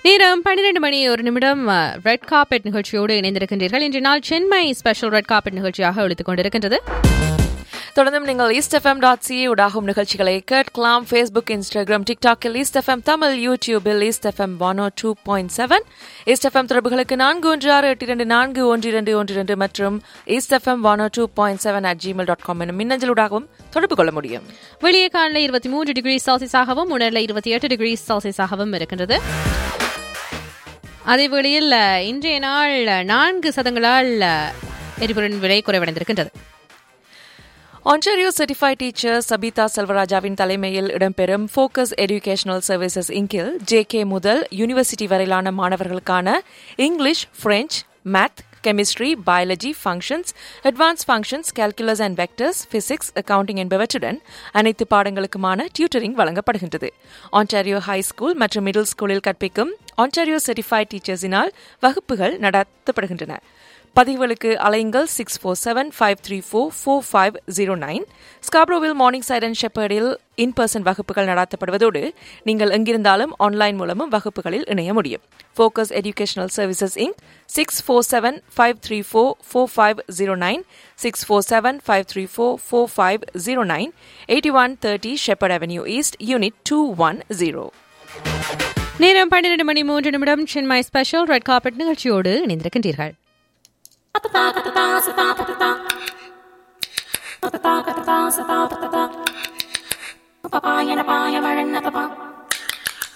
நேரம் பன்னிரண்டு மணி ஒரு நிமிடம் ரெட் கார்பெட் நிகழ்ச்சியோடு இணைந்திருக்கின்றீர்கள் இன்று நாள் சென்னை ஸ்பெஷல் ரெட் கார்பெட் நிகழ்ச்சியாக ஒழித்துக் கொண்டிருக்கின்றது தொடர்ந்தும் நீங்கள் ஈஸ்ட் எஃப்எம் டாட் சி உடாகும் நிகழ்ச்சிகளை கேட்கலாம் ஃபேஸ்புக் இன்ஸ்டாகிராம் டிக்டாக்கில் ஈஸ்ட் எஃப்எம் தமிழ் யூடியூபில் east FM one O two point seven east FM தொடர்புகளுக்கு நான்கு ஒன்று ஆறு எட்டு இரண்டு நான்கு ஒன்று இரண்டு ஒன்று இரண்டு மற்றும் east FM one O two point seven at Gmail dot com எனும் மின்னஞ்சலூடாகவும் தொடர்பு கொள்ள முடியும் வெளியே காலில் இருபத்தி மூன்று டிகிரி செல்சியஸாகவும் உணர்ல இருபத்தி எட்டு டிகிரி செல்சியஸாகவும் இருக்கின்றது அதே வேளையில் இன்றைய நாள் நான்கு சதங்களால் எரிபொருளின் விலை குறைவடைந்திருக்கின்றது ஒன்டாரியோ சர்டிஃபைட் டீச்சர் சபிதா செல்வராஜாவின் தலைமையில் இடம்பெறும் ஃபோக்கஸ் எஜுகேஷனல் சர்வீசஸ் இங்கில் ஜே கே முதல் யூனிவர்சிட்டி வரையிலான மாணவர்களுக்கான English French math chemistry biology functions advance functions calculus and vectors physics accounting என்பவற்றுடன் அனைத்து பாடங்களுக்குமான டியூட்டரிங் வழங்கப்படுகின்றது ஆன்டாரியோ ஹை ஸ்கூல் மற்றும் மிடில் ஸ்கூலில் கற்பிக்கும் ஆன்டாரியோ சர்டிஃபைட் டீச்சர்ஸினால் வகுப்புகள் நடத்தப்படுகின்றன பதிவுகளுக்கு அலையுங்கள் six four seven five three four four five zero nine ஸ்காப்ரோவில் மார்னிங் சைட் அண்ட் ஷெப்பர்டில் இன் பர்சன் வகுப்புகள் நடத்தப்படுவதோடு நீங்கள் எங்கிருந்தாலும் ஆன்லைன் மூலமும் வகுப்புகளில் இணைய முடியும் focus educational services Inc six four seven five three four four five zero nine six four seven five three four four five zero nine eighty one thirty Shepherd avenue east unit two one zero நேரம் பன்னிரண்டு மணி மூன்று நிமிடம் Chennai special red carpet நிகழ்ச்சியோடு இணைந்திருக்கின்றீர்கள் Papaya na paya, marin na tapa.